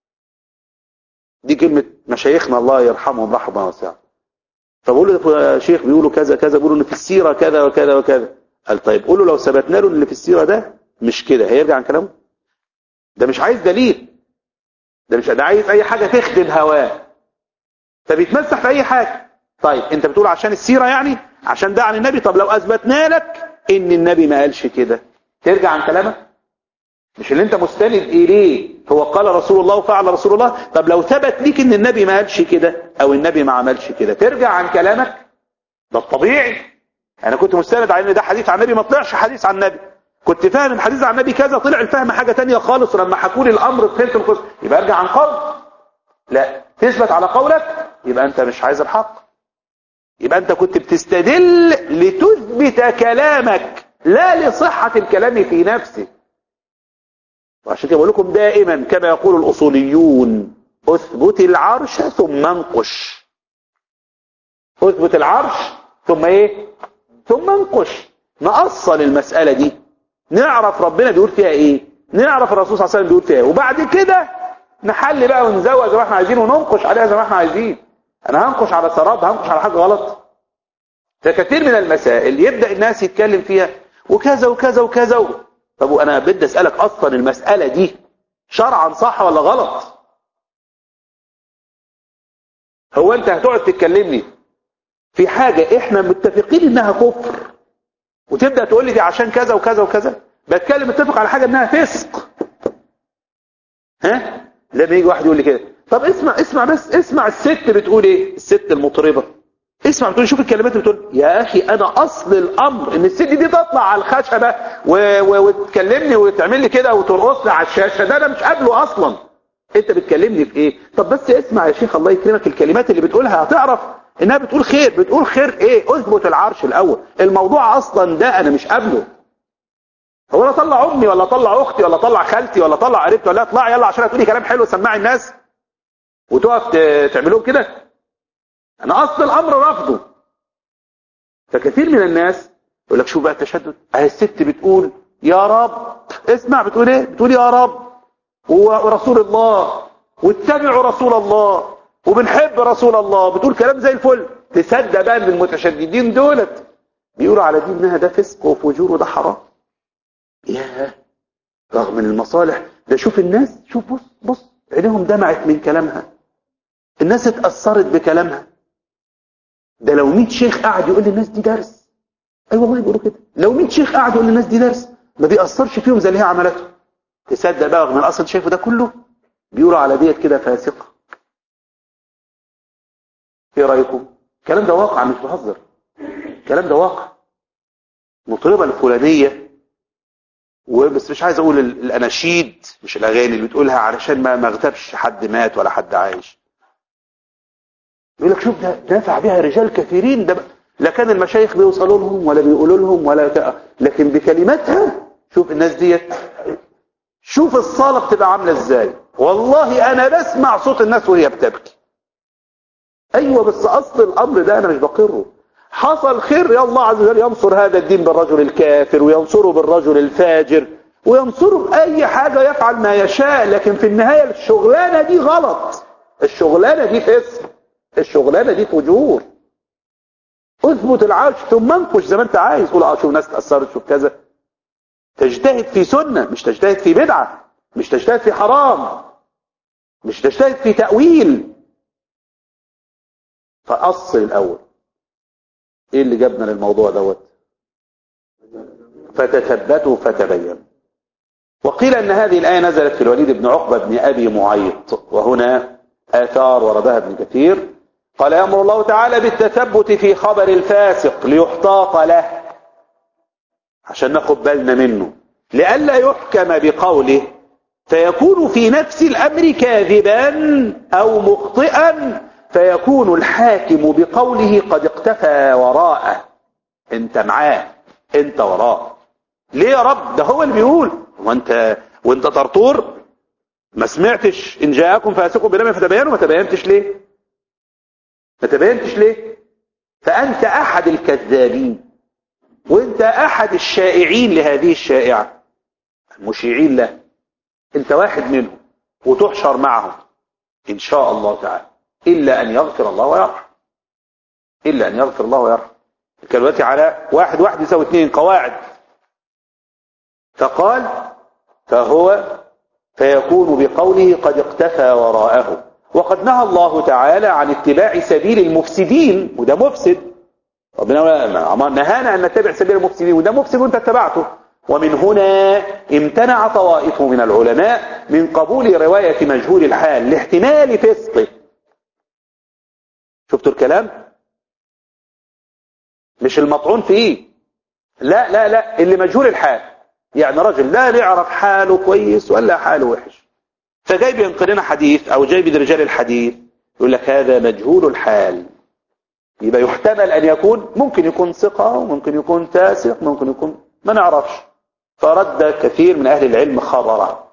دي كلمة مشايخنا الله يرحمهم رحمة واسعة فبقول يا شيخ بيقولوا كذا كذا بيقولوا ان في السيرة كذا وكذا وكذا قال طيب قولوا لو ثبتنا له ان في السيرة ده مش كده هيرجع عن كلامه ده مش عايز دليل ده مش ده عايز اي حاجة تخدم هواه فبيتمسح في اي حاجة طيب انت بتقول عشان السيرة يعني عشان ده عن النبي طب لو اثبتنا لك ان النبي ما قالش كده ترجع عن كلامك مش اللي انت مستند اليه هو قال رسول الله وفعل رسول الله طب لو ثبت ليك ان النبي ما قالش كده او النبي ما عملش كده ترجع عن كلامك ده الطبيعي انا كنت مستند على ان ده حديث عن النبي ما طلعش حديث عن النبي كنت فاهم الحديث عن النبي كذا طلع الفهم حاجة تانية خالص ولما حكوا لي الامر فهمت القصه يبقى ارجع عن قول لا تثبت على قولك يبقى انت مش عايز الحق يبقى انت كنت بتستدل لتثبت كلامك لا لصحة الكلام في نفسه وعشان كده بقول لكم دائما كما يقول الاصوليون اثبت العرش ثم انقش اثبت العرش ثم ايه ثم انقش نأصل المسألة دي نعرف ربنا بيقول فيها ايه نعرف الرسول صلى الله عليه وسلم بيقول فيها ايه وبعد كده نحل بقى ونزوج زي ما احنا عايزين وننقش عليها زي ما احنا عايزين انا هنقش على سراب هنقش على حاجة غلط فكثير من المسائل يبدأ الناس يتكلم فيها وكذا وكذا وكذا و... طب انا بدي اسألك اصلا المسألة دي شرعا صح ولا غلط هو انت هتقعد تتكلمني في حاجة احنا متفقين انها كفر وتبدأ تقول لي دي عشان كذا وكذا وكذا بتكلم متفق على حاجة انها فسق ها لما يجي واحد يقول لي كده طب اسمع اسمع بس اسمع الست بتقول ايه الست المطربة اسمع بتقول شوف الكلمات بتقول يا اخي انا اصل الامر ان الست دي تطلع على الخشبة و... و... وتكلمني وتعمل لي كده وترقص لي على الشاشة ده انا مش قابله اصلا انت بتكلمني في ايه طب بس اسمع يا شيخ الله يكرمك الكلمات اللي بتقولها هتعرف انها بتقول خير بتقول خير ايه اثبت العرش الاول الموضوع اصلا ده انا مش قابله هو انا اطلع امي ولا اطلع اختي ولا اطلع خالتي ولا اطلع قريبتي ولا اطلع يلا عشان تقولي كلام حلو سمعي الناس وتقف تعملوه كده انا اصل الامر رفضه فكثير من الناس يقول لك شو بقى التشدد اهي الست بتقول يا رب اسمع بتقول ايه بتقول يا رب ورسول الله واتبعوا رسول الله وبنحب رسول الله بتقول كلام زي الفل تصدق بقى ان المتشددين دولت بيقولوا على دي انها ده فسق وفجور وده حرام ياه رغم من المصالح ده شوف الناس شوف بص بص عينيهم دمعت من كلامها الناس اتأثرت بكلامها ده لو 100 شيخ قاعد يقول للناس دي درس اي والله بيقولوا كده لو 100 شيخ قاعد يقول للناس دي درس ما بيأثرش فيهم زي اللي هي عملته تصدق بقى رغم الاصل شايفه ده كله بيقولوا على ديت كده فاسقه ايه رايكم الكلام ده واقع مش بهزر الكلام ده واقع مطربه الفلانيه وبس مش عايز اقول ال- الاناشيد مش الاغاني اللي بتقولها علشان ما ما اغتابش حد مات ولا حد عايش يقول لك شوف ده دافع بها رجال كثيرين ده ب- لا كان المشايخ بيوصلوا لهم ولا بيقولوا لهم ولا ك... لكن بكلماتها شوف الناس ديت شوف الصالة بتبقى عاملة ازاي والله انا بسمع صوت الناس وهي بتبكي ايوه بس اصل الامر ده انا مش بقره حصل خير يا الله عز وجل ينصر هذا الدين بالرجل الكافر وينصره بالرجل الفاجر وينصره بأي حاجة يفعل ما يشاء لكن في النهاية الشغلانة دي غلط الشغلانة دي فسق الشغلانة دي فجور اثبت العرش ثم انكش زي ما انت عايز قول اه شوف ناس تأثرت شوف كذا تجتهد في سنة مش تجتهد في بدعة مش تجتهد في حرام مش تجتهد في تأويل فأصل الأول ايه اللي جابنا للموضوع دوت فتثبتوا فتبينوا وقيل ان هذه الآية نزلت في الوليد بن عقبة بن أبي معيط وهنا آثار وردها ابن كثير قال يأمر الله تعالى بالتثبت في خبر الفاسق ليحتاط له عشان ناخد بالنا منه لئلا يحكم بقوله فيكون في نفس الأمر كاذبا أو مخطئا فيكون الحاكم بقوله قد اقتفى وراءه انت معاه انت وراه ليه يا رب ده هو اللي بيقول وانت وانت طرطور ما سمعتش ان جاءكم فاسق بنبأ فتبينوا ما تبينتش ليه ما تبينتش ليه فانت احد الكذابين وانت احد الشائعين لهذه الشائعة المشيعين له انت واحد منهم وتحشر معهم ان شاء الله تعالى الا ان يغفر الله ويرحم الا ان يغفر الله ويرحم دلوقتي على واحد واحد يساوي اثنين قواعد فقال فهو فيكون بقوله قد اقتفى وراءه وقد نهى الله تعالى عن اتباع سبيل المفسدين وده مفسد ربنا نهانا أن نتبع سبيل المفسدين وده مفسد وانت اتبعته ومن هنا امتنع طوائف من العلماء من قبول رواية مجهول الحال لاحتمال فسقه شفتوا الكلام مش المطعون فيه لا لا لا اللي مجهول الحال يعني رجل لا نعرف حاله كويس ولا حاله وحش فجاي بينقل لنا حديث او جاي رجال الحديث يقول لك هذا مجهول الحال يبقى يحتمل ان يكون ممكن يكون ثقة وممكن يكون فاسق ممكن يكون ما نعرفش فرد كثير من اهل العلم خبره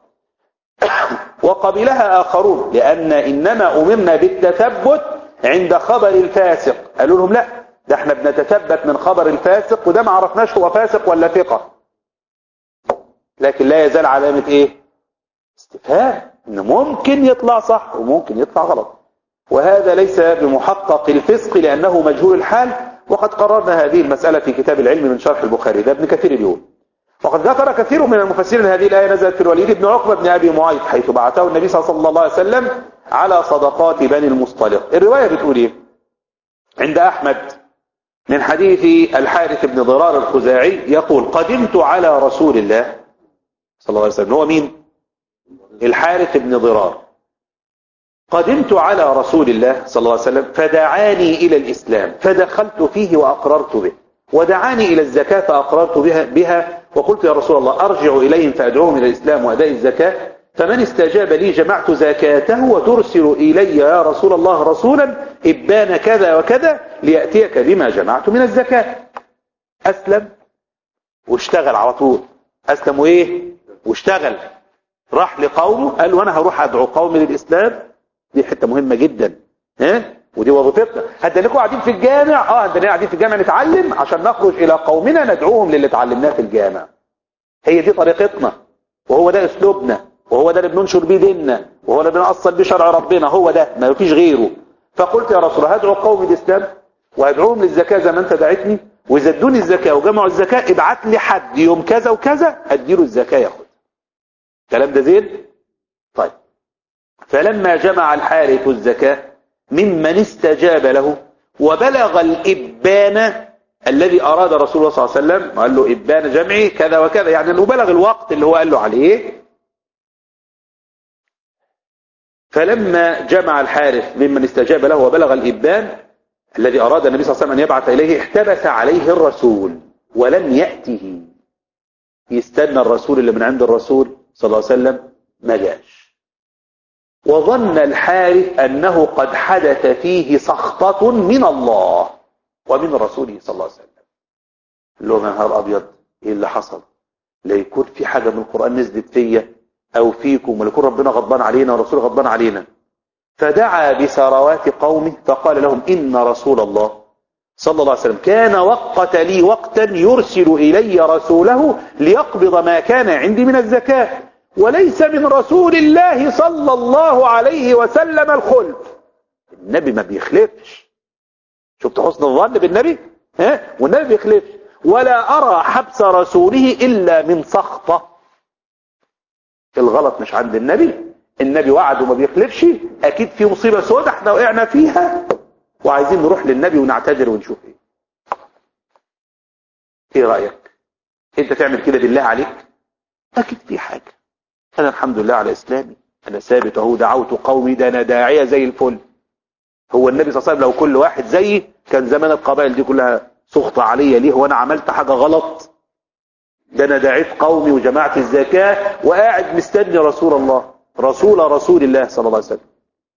وقبلها اخرون لان انما امرنا بالتثبت عند خبر الفاسق قالوا لهم لا ده احنا بنتثبت من خبر الفاسق وده ما عرفناش هو فاسق ولا ثقة لكن لا يزال علامة ايه استفهام انه ممكن يطلع صح وممكن يطلع غلط وهذا ليس بمحقق الفسق لانه مجهول الحال وقد قررنا هذه المسألة في كتاب العلم من شرح البخاري ده ابن كثير بيقول وقد ذكر كثير من المفسرين هذه الآية نزلت في الوليد بن عقبة بن أبي معيط حيث بعثه النبي صلى الله عليه وسلم على صدقات بني المصطلق الرواية بتقول ايه عند أحمد من حديث الحارث بن ضرار الخزاعي يقول قدمت على رسول الله صلى الله عليه وسلم هو مين الحارث بن ضرار قدمت على رسول الله صلى الله عليه وسلم فدعاني إلى الإسلام فدخلت فيه وأقررت به ودعاني إلى الزكاة فأقررت بها, بها وقلت يا رسول الله أرجع إليهم فأدعوهم إلى الإسلام وأداء الزكاة فمن استجاب لي جمعت زكاته وترسل إلي يا رسول الله رسولا إبان كذا وكذا ليأتيك بما جمعت من الزكاة أسلم واشتغل على طول أسلم وإيه واشتغل راح لقومه قال له أنا هروح أدعو قومي للإسلام دي حتة مهمة جدا ها ودي وظيفتنا هدنكم قاعدين في الجامع اه هدنا قاعدين في الجامع نتعلم عشان نخرج إلى قومنا ندعوهم للي اتعلمناه في الجامع هي دي طريقتنا وهو ده اسلوبنا وهو ده اللي بننشر بيه ديننا وهو اللي بنأصل بيه شرع ربنا هو ده ما فيش غيره فقلت يا رسول الله هدعو قومي الإسلام وهدعوهم للزكاة زي ما انت دعيتني واذا ادوني الزكاة وجمعوا الزكاة ابعت لي حد يوم كذا وكذا اديله الزكاة ياخد الكلام ده زين طيب فلما جمع الحارث الزكاة ممن استجاب له وبلغ الإبان الذي أراد رسول الله صلى الله عليه وسلم قال له إبان جمعي كذا وكذا يعني أنه بلغ الوقت اللي هو قال له عليه فلما جمع الحارث ممن استجاب له وبلغ الإبان الذي أراد النبي صلى الله عليه وسلم أن يبعث إليه احتبس عليه الرسول ولم يأته يستنى الرسول اللي من عند الرسول صلى الله عليه وسلم ما جاش وظن الحارث أنه قد حدث فيه سخطة من الله ومن رسوله صلى الله عليه وسلم قال لهم يا نهار أبيض إيه اللي حصل لا يكون في حاجة من القرآن نزلت فيا أو فيكم ولا يكون ربنا غضبان علينا ورسوله غضبان علينا فدعا بثروات قومه فقال لهم إن رسول الله صلى الله عليه وسلم كان وقت لي وقتا يرسل إلي رسوله ليقبض ما كان عندي من الزكاة وليس من رسول الله صلى الله عليه وسلم الخلف النبي ما بيخلفش شفت حسن الظن بالنبي ها والنبي بيخلفش ولا أرى حبس رسوله إلا من سخطة الغلط مش عند النبي النبي وعد وما بيخلفش أكيد في مصيبة سودة احنا وقعنا فيها وعايزين نروح للنبي ونعتذر ونشوف ايه ايه رأيك انت تعمل كده بالله عليك اكيد في حاجة انا الحمد لله على اسلامي انا ثابت اهو دعوت قومي ده انا داعية زي الفل هو النبي صلى الله عليه وسلم لو كل واحد زيي كان زمان القبائل دي كلها سخطة عليا ليه وانا عملت حاجة غلط ده انا دعيت قومي وجماعة الزكاة وقاعد مستني رسول الله رسول رسول الله صلى الله عليه وسلم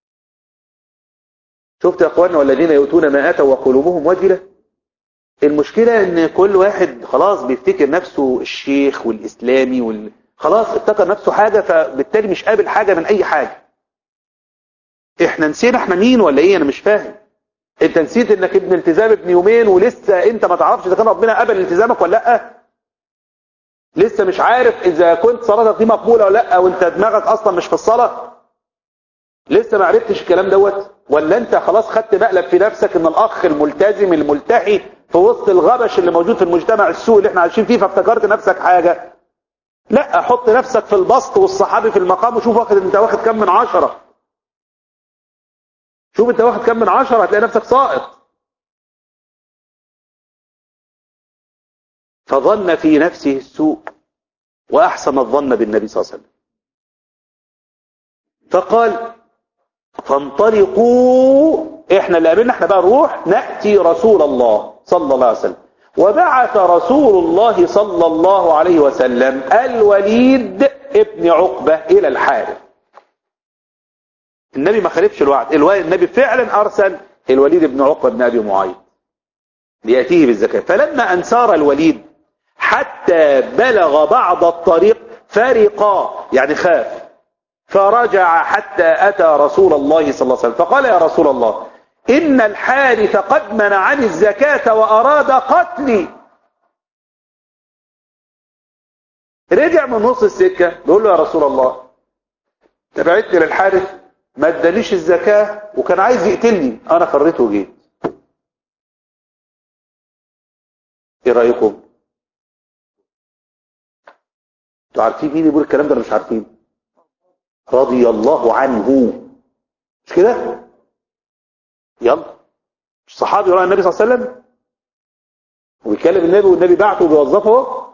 شفت يا اخواننا والذين يؤتون ما اتوا وقلوبهم وجله المشكلة ان كل واحد خلاص بيفتكر نفسه الشيخ والاسلامي وال... خلاص افتكر نفسه حاجة فبالتالي مش قابل حاجة من اي حاجة احنا نسينا احنا مين ولا ايه انا مش فاهم انت نسيت انك ابن التزام ابن يومين ولسه انت ما تعرفش اذا كان ربنا قبل التزامك ولا لا لسه مش عارف اذا كنت صلاتك دي مقبولة ولا لا وانت دماغك اصلا مش في الصلاة لسه ما عرفتش الكلام دوت ولا انت خلاص خدت مقلب في نفسك ان الاخ الملتزم الملتحي في وسط الغبش اللي موجود في المجتمع السوء اللي احنا عايشين فيه فافتكرت نفسك حاجة لا حط نفسك في البسط والصحابي في المقام وشوف واخد انت واخد كم من عشرة شوف انت واخد كم من عشرة هتلاقي نفسك ساقط فظن في نفسه السوء وأحسن الظن بالنبي صلى الله عليه وسلم فقال فانطلقوا احنا اللي قابلنا احنا بقى نروح نأتي رسول الله صلى الله عليه وسلم وبعث رسول الله صلى الله عليه وسلم الوليد ابن عقبة إلى الحارث النبي ما خالفش الوعد النبي فعلا أرسل الوليد بن عقبة بن أبي معيط ليأتيه بالزكاة فلما أن سار الوليد حتى بلغ بعض الطريق فرقا يعني خاف فرجع حتى أتى رسول الله صلى الله عليه وسلم فقال يا رسول الله إن الحارث قد منعني الزكاة وأراد قتلي رجع من نص السكة بيقول له يا رسول الله تبعتني للحارث ما ادانيش الزكاة وكان عايز يقتلني أنا فريته وجيت ايه رأيكم انتوا عارفين مين يقول الكلام ده ولا مش عارفين رضي الله عنه مش كده يلا مش صحابي وراء النبي صلى الله عليه وسلم وبيكلم النبي والنبي بعته وبيوظفه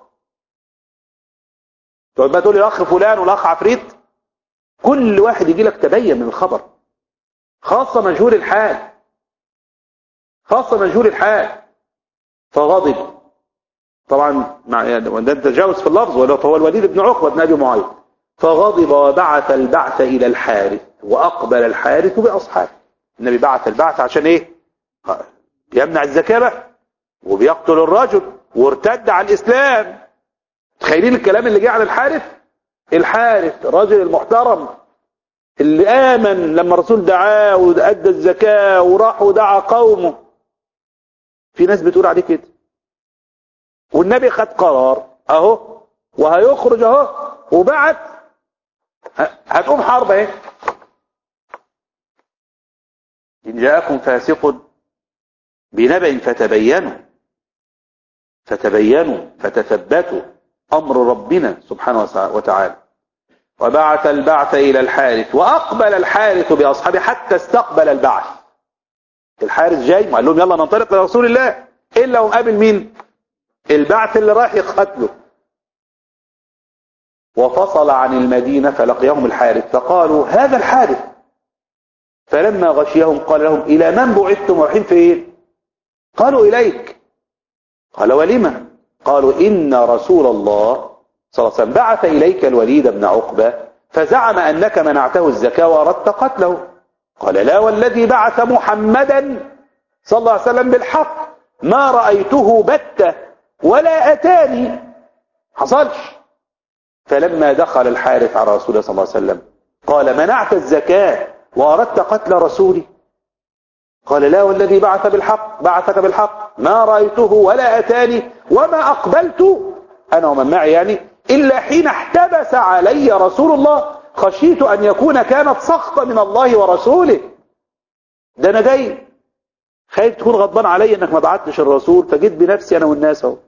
تقعد بقى تقول لي الاخ فلان والاخ عفريت كل واحد يجي لك تبين من الخبر خاصة مجهول الحال خاصة مجهول الحال فغضب طبعا مع يعني وده تجاوز في اللفظ ولو فهو الوليد بن عقبة بن أبي معيط فغضب وبعث البعث إلى الحارث وأقبل الحارث بأصحابه النبي بعث البعث عشان إيه يمنع الزكاة بقى وبيقتل الرجل وارتد على الإسلام تخيلين الكلام اللي جه على الحارث الحارث الرجل المحترم اللي آمن لما الرسول دعاه وأدى الزكاة وراح ودعا قومه في ناس بتقول عليه كده والنبي خد قرار اهو وهيخرج اهو وبعت هتقوم حرب اهي ان جاءكم فاسق بنبأ فتبينوا فتبينوا فتثبتوا امر ربنا سبحانه وتعالى وبعث البعث الى الحارث واقبل الحارث باصحابه حتى استقبل البعث الحارث جاي وقال لهم يلا ننطلق لرسول الله الا ومقابل مين البعث اللي راح يقتله وفصل عن المدينة فلقيهم الحارث فقالوا هذا الحارث فلما غشيهم قال لهم إلى من بعثتم رايحين فين قالوا إليك قال ولما قالوا إن رسول الله صلى الله عليه وسلم بعث إليك الوليد بن عقبة فزعم أنك منعته الزكاة وأردت قتله قال لا والذي بعث محمدا صلى الله عليه وسلم بالحق ما رأيته بتة ولا أتاني حصلش فلما دخل الحارث على رسول الله صلى الله عليه وسلم قال منعت الزكاة وأردت قتل رسولي قال لا والذي بعث بالحق بعثك بالحق ما رأيته ولا أتاني وما أقبلت أنا ومن معي يعني إلا حين احتبس علي رسول الله خشيت أن يكون كانت سخطة من الله ورسوله ده أنا جاي خايف تكون غضبان علي أنك ما بعتش الرسول فجيت بنفسي أنا والناس اهو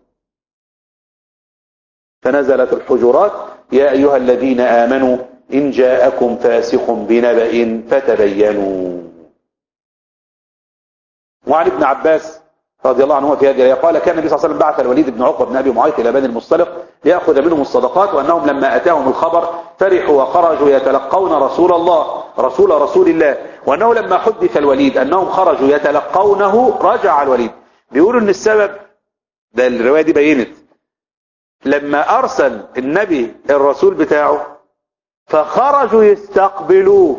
فنزلت الحجرات يا أيها الذين آمنوا إن جاءكم فاسق بنبأ فتبينوا وعن ابن عباس رضي الله عنه في هذه الآية قال كان النبي صلى الله عليه وسلم بعث الوليد بن عقبة بن أبي معيط إلى بني المصطلق ليأخذ منهم الصدقات وأنهم لما أتاهم الخبر فرحوا وخرجوا يتلقون رسول الله رسول رسول الله وأنه لما حدث الوليد أنهم خرجوا يتلقونه رجع الوليد بيقولوا أن السبب ده الرواية دي بينت لما أرسل النبي الرسول بتاعه فخرجوا يستقبلوه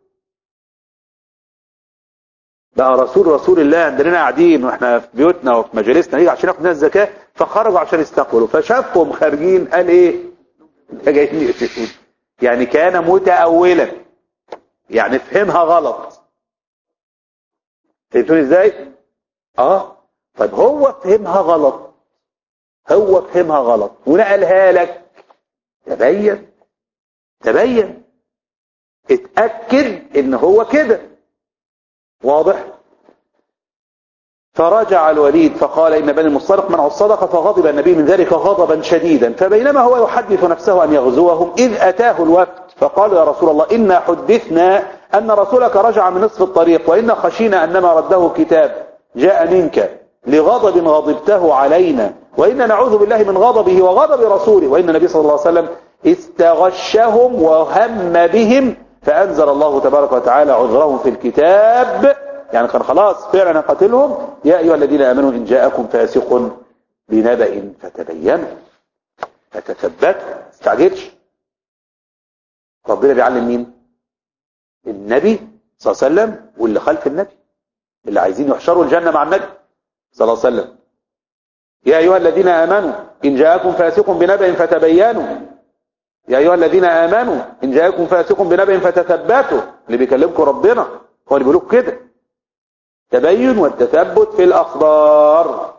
بقى رسول رسول الله عندنا قاعدين واحنا في بيوتنا وفي مجالسنا نيجي عشان ناخد منها الزكاه فخرجوا عشان يستقبلوا فشافهم خارجين قال ايه ده جايين يقتلون يعني كان متأولا يعني فهمها غلط فهمتوني ازاي اه طيب هو فهمها غلط هو فهمها غلط ونقلها لك تبين تبين اتأكد ان هو كده واضح فرجع الوليد فقال إن بني المصطلق منعوا الصدقة فغضب النبي من ذلك غضبا شديدا فبينما هو يحدث نفسه أن يغزوهم إذ أتاه الوفد فقالوا يا رسول الله إنا حدثنا أن رسولك رجع من نصف الطريق وإنا خشينا أنما رده كتاب جاء منك لغضب غضبته علينا وإنا نعوذ بالله من غضبه وغضب رسوله وإن النبي صلى الله عليه وسلم استغشهم وهم بهم فأنزل الله تبارك وتعالى عذرهم في الكتاب يعني كان خلاص فعلا قتلهم يا أيها الذين آمنوا إن جاءكم فاسق بنبأ فتبينوا فتثبتوا استعجلش ربنا بيعلم مين النبي صلى الله عليه وسلم واللي خلف النبي اللي عايزين يحشروا الجنة مع النبي صلى الله عليه وسلم يا أيها الذين آمنوا إن جاءكم فاسق بنبأ فتبينوا يا أيها الذين آمنوا إن جاءكم فاسق بنبأ فتثبتوا اللي بيكلمكم ربنا هو اللي بيقولوا كده تبين والتثبت في الأخبار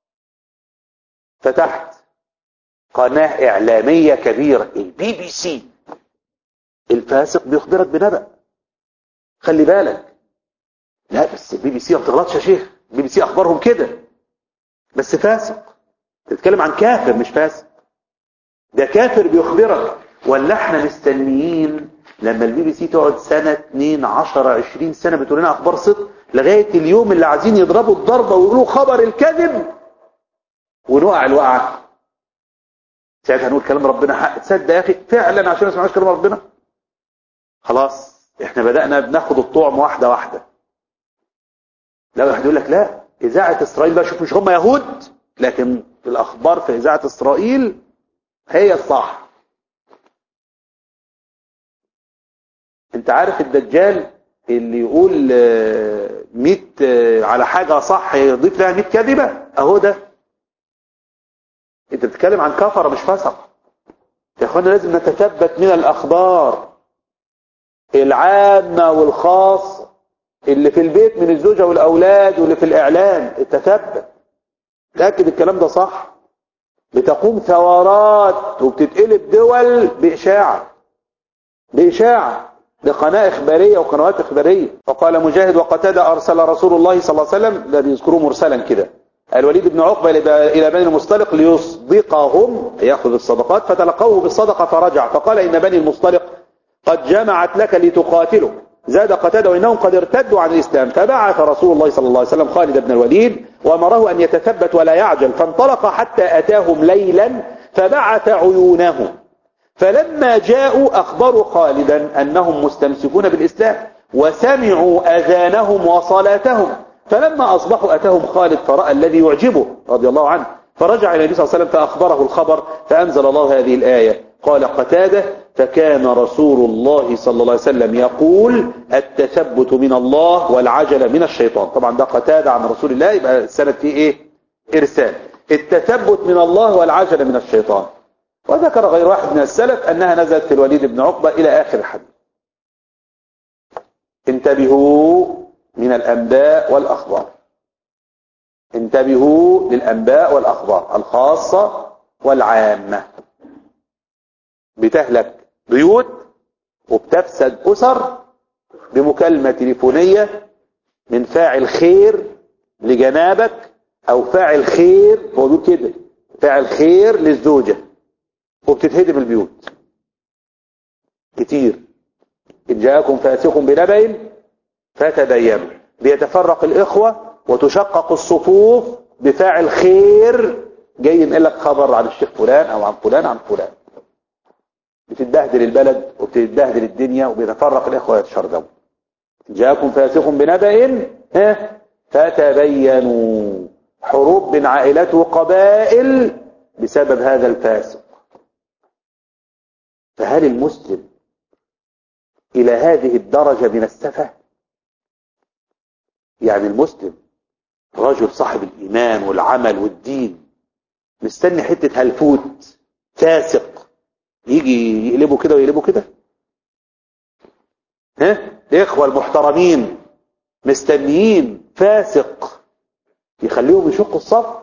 فتحت قناة إعلامية كبيرة البي بي سي الفاسق بيخبرك بنبأ خلي بالك لا بس البي بي سي ما بتغلطش يا شيخ البي بي سي أخبارهم كده بس فاسق تتكلم عن كافر مش فاسق ده كافر بيخبرك ولا احنا مستنيين لما البي بي سي تقعد سنة 2 10 20 سنة بتقول لنا اخبار صدق لغاية اليوم اللي عايزين يضربوا الضربة ويقولوا خبر الكذب ونقع الوقعة ساعتها هنقول كلام ربنا حق تصدق يا اخي فعلا عشان ما نسمعش كلام ربنا خلاص احنا بدأنا بناخد الطعم واحدة واحدة لا واحد يقول لك لا اذاعة اسرائيل بقى شوف مش هم يهود لكن الاخبار في اذاعة اسرائيل هي الصح انت عارف الدجال اللي يقول 100 على حاجة صح يضيف لها 100 كذبة اهو ده انت بتتكلم عن كفرة مش فسق يا اخوانا لازم نتثبت من الاخبار العامة والخاصة اللي في البيت من الزوجة والاولاد واللي في الاعلام التثبت تأكد الكلام ده صح بتقوم ثورات وبتتقلب دول بإشاعة بإشاعة بقناة إخبارية وقنوات إخبارية وقال مجاهد وقتادة أرسل رسول الله صلى الله عليه وسلم ده بيذكروه مرسلا كده الوليد بن عقبة إلى بني المصطلق ليصدقهم يأخذ الصدقات فتلقوه بالصدقة فرجع فقال إن بني المصطلق قد جمعت لك لتقاتله زاد قتادة وإنهم قد ارتدوا عن الإسلام فبعث رسول الله صلى الله عليه وسلم خالد بن الوليد وأمره أن يتثبت ولا يعجل فانطلق حتى أتاهم ليلا فبعث عيونه فلما جاءوا أخبروا خالدا أنهم مستمسكون بالإسلام وسمعوا أذانهم وصلاتهم فلما أصبحوا أتاهم خالد فرأى الذي يعجبه رضي الله عنه فرجع إلى النبي صلى الله عليه وسلم فأخبره الخبر فأنزل الله هذه الآية قال قتادة فكان رسول الله صلى الله عليه وسلم يقول التثبت من الله والعجلة من الشيطان طبعا ده قتادة عن رسول الله يبقى السند فيه ايه ارسال التثبت من الله والعجلة من الشيطان وذكر غير واحد من السلف انها نزلت في الوليد بن عقبة الى اخر الحديث انتبهوا من الانباء والاخبار انتبهوا للانباء والاخبار الخاصة والعامة بتهلك بيوت وبتفسد أسر بمكالمة تليفونية من فاعل خير لجنابك أو فاعل خير هو بيقول كده فاعل خير للزوجة وبتتهدم البيوت كتير إن جاءكم فاسق بنبأ فتبينوا بيتفرق الإخوة وتشقق الصفوف بفاعل خير جاي ينقل لك خبر عن الشيخ فلان أو عن فلان عن فلان بتتبهدل البلد وبتتبهدل الدنيا وبيتفرق الإخوة يتشردوا جاءكم فاسق بنبأ ها فتبينوا حروب بين عائلات وقبائل بسبب هذا الفاسق فهل المسلم إلى هذه الدرجة من السفة يعني المسلم رجل صاحب الإيمان والعمل والدين مستني حتة هلفوت فاسق يجي يقلبوا كده ويقلبوا كده ها الاخوه المحترمين مستنيين فاسق يخليهم يشقوا الصف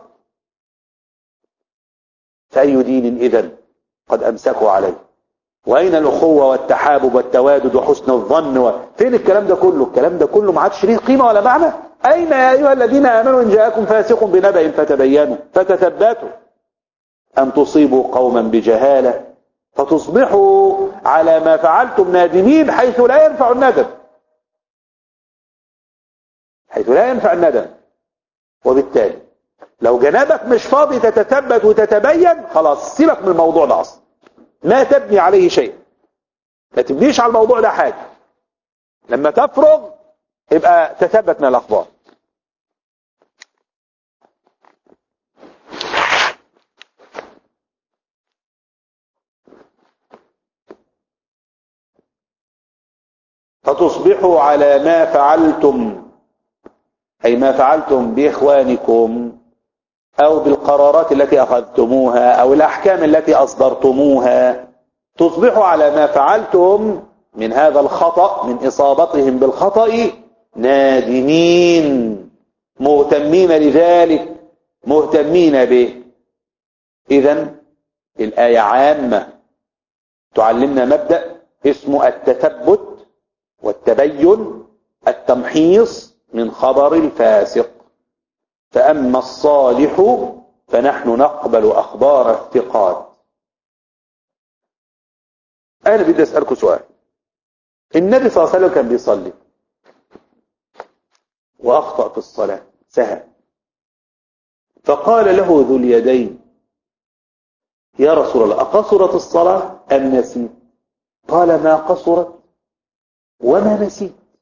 فأي دين إذن قد أمسكوا عليه وأين الأخوة والتحابب والتوادد وحسن الظن و... فين الكلام ده كله الكلام ده كله ما عادش ليه قيمة ولا معنى أين يا أيها الذين آمنوا إن جاءكم فاسق بنبأ فتبينوا فتثبتوا أن تصيبوا قوما بجهالة فتصبحوا على ما فعلتم نادمين حيث لا ينفع الندم حيث لا ينفع الندم وبالتالي لو جنابك مش فاضي تتثبت وتتبين خلاص سيبك من الموضوع ده اصلا ما تبني عليه شيء ما تبنيش على الموضوع ده حاجة لما تفرغ يبقى تثبت من الاخبار فتصبحوا على ما فعلتم أي ما فعلتم بإخوانكم أو بالقرارات التي أخذتموها أو الأحكام التي أصدرتموها تصبحوا على ما فعلتم من هذا الخطأ من إصابتهم بالخطأ نادمين مهتمين لذلك مهتمين به إذا الآية عامة تعلمنا مبدأ اسمه التثبت والتبين التمحيص من خبر الفاسق فأما الصالح فنحن نقبل أخبار الثقات أنا بدي أسألكم سؤال النبي صلى الله عليه وسلم كان بيصلي وأخطأ في الصلاة سهى فقال له ذو اليدين يا رسول الله أقصرت الصلاة أم نسيت قال ما قصرت وما نسيت